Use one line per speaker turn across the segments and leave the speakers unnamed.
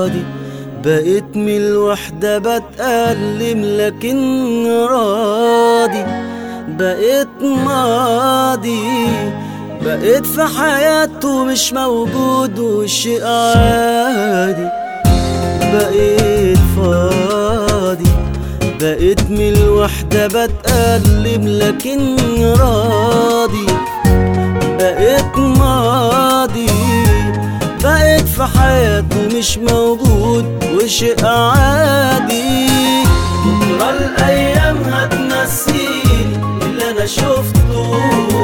فاضي بقيت من الوحدة بتألم لكن راضي بقيت ماضي بقيت في حياته مش موجود وشيء عادي بقيت فاضي بقيت من الوحدة بتألم لكن راضي بقيت ماضي بقيت في حياته مش موجود وشيء عادي بكرة الأيام هتنسيني اللي أنا شفته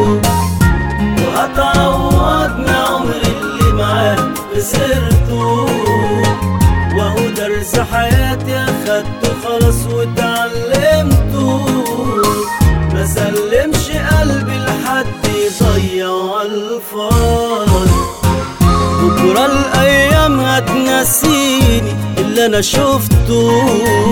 وهتعوضني عمري اللي معاه خسرته وهو درس حياتي أخدته خلاص واتعلمته ما سلمش قلبي لحد يضيع الفاضي بكرة الأيام هتنسيني اللي أنا شفته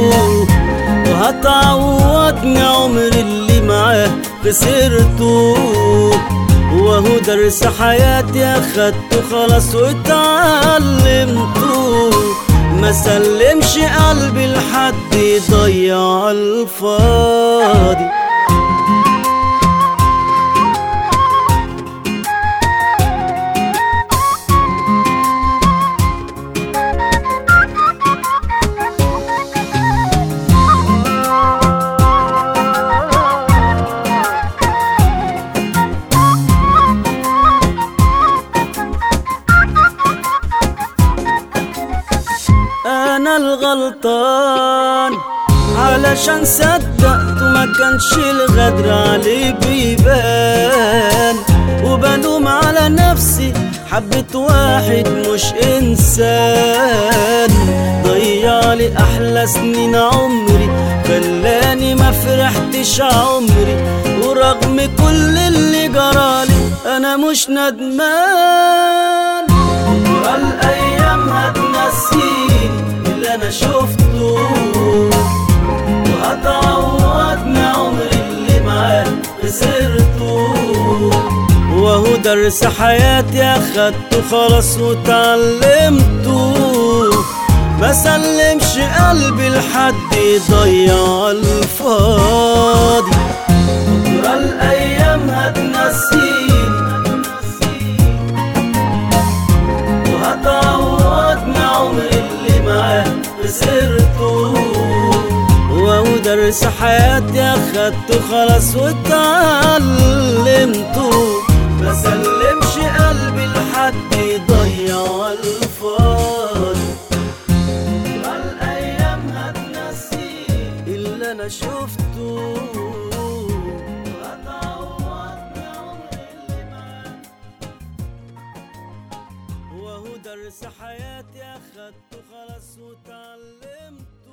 وهتعوضني عمري اللي معاه خسرته وهو درس حياتي أخدته خلاص واتعلمته ما سلمش قلبي لحد يضيع الفاضي انا الغلطان علشان صدقت وما كانش الغدر عليه بيبان وبلوم على نفسي حبيت واحد مش انسان ضيعلي احلى سنين عمري خلاني ما فرحتش عمري ورغم كل اللي جرالي انا مش ندمان بكرة الايام هتنسيني اللي انا شفته وهتعوضني عمري اللي معاه خسرته وهو درس حياتي اخدته خلاص واتعلمته ما سلمش قلبي لحد يضيع الفاضي بكرة الايام هتنسيني وهتعوضني عمري اللي معاه خسرته وهو درس حياتي اخدته خلاص واتعلمته ما سلمش قلبي لحد يضيع الفاضي بكرة الايام هتنسيني اللي انا شفته وهتعوضني عمري اللي معاه وهو درس حياتي اخدته خلاص واتعلمته